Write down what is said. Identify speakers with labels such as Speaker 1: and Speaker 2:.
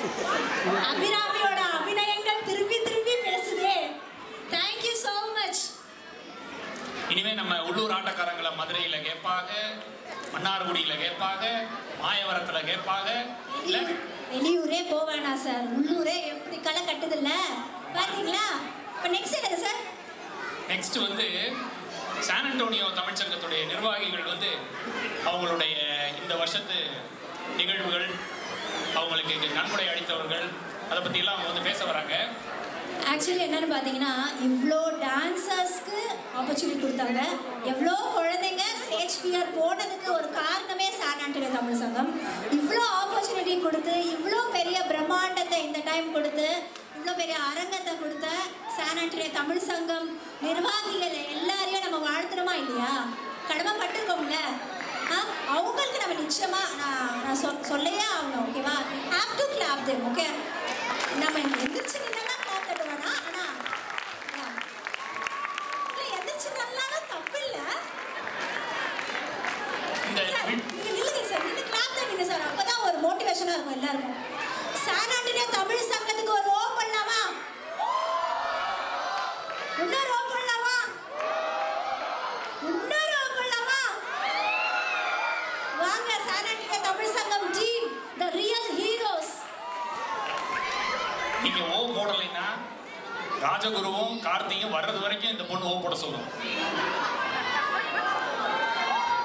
Speaker 1: அபிராமியோட அபிநயங்கள் திருப்பி திருப்பி பேசுதே தேங்க்யூ so மச்
Speaker 2: இனிமே நம்ம உள்ளூர் ஆட்டக்காரங்களை மதுரையில கேட்பாங்க மன்னார்குடியில கேட்பாங்க மாயவரத்துல கேட்பாங்க இல்ல
Speaker 1: வெளியூரே போவேணா சார் உள்ளூரே எப்படி களை கட்டுதில்ல பாத்தீங்களா இப்போ நெக்ஸ்ட் என்னது சார்
Speaker 2: நெக்ஸ்ட் வந்து சான் அண்டோனியோ தமிழ்ச்சங்கத்துடைய நிர்வாகிகள் வந்து அவங்களுடைய இந்த வருஷத்து நிகழ்வுகள் அவங்களுக்கு நன்கொடை அளித்தவர்கள் அதை பத்தி எல்லாம் அவங்க வந்து பேச வராங்க
Speaker 1: ஆக்சுவலி என்னன்னு பார்த்தீங்கன்னா இவ்வளோ டான்சர்ஸ்க்கு ஆப்பர்ச்சுனிட்டி கொடுத்தாங்க எவ்வளோ குழந்தைங்க ஸ்டேஜ் ஃபியர் போனதுக்கு ஒரு காரணமே சான் ஆண்டனியோ தமிழ் சங்கம் இவ்வளோ ஆப்பர்ச்சுனிட்டி கொடுத்து இவ்வளோ பெரிய பிரம்மாண்டத்தை இந்த டைம் கொடுத்து இவ்வளோ பெரிய அரங்கத்தை கொடுத்த சான் ஆண்டனியோ தமிழ் சங்கம் நிர்வாகிகள் எல்லாரையும் நம்ம வாழ்த்துறோமா இல்லையா கடமைப்பட்டிருக்கோம்ல ஆ அவங்களுக்கு நம்ம நிச்சயமா நான் நான் சொல் சொல்லையே ஆகணும் ஓகேவா how to clap them okay நம்ம எந்திரிச்சு நின்னா கிளாப் தட்ட வேணாம் ஆனா yeah. இல்ல எந்திரிச்சு நல்லாலும் தப்பு இல்ல
Speaker 2: இந்த
Speaker 1: சார்
Speaker 2: வி-
Speaker 1: நீங்க நில்லுங்க சார் நின்று கிளாப் தட்டுங்க சார் அப்பதான் ஒரு மோட்டிவேஷனா இருக்கும் எல்லாருக்கும் சான் ஆண்டனியோ தமிழ் சங்கத்துக்கு ஒரு ஓ பண்ணலாமா இன்னொரு ஓ பண்ணலாமா இன்னொரு ஓ பண்ணலாமா வாங்க சான் ஆண்டனியோ தமிழ் சங்கம் டீம் த ரியல் ஹீரோஸ்
Speaker 2: நீங்க ஓ போடலைன்னா ராஜகுருவும் கார்த்தியும் வர்றது வரைக்கும் இந்த பொண்ணு ஓ போட சொல்லும்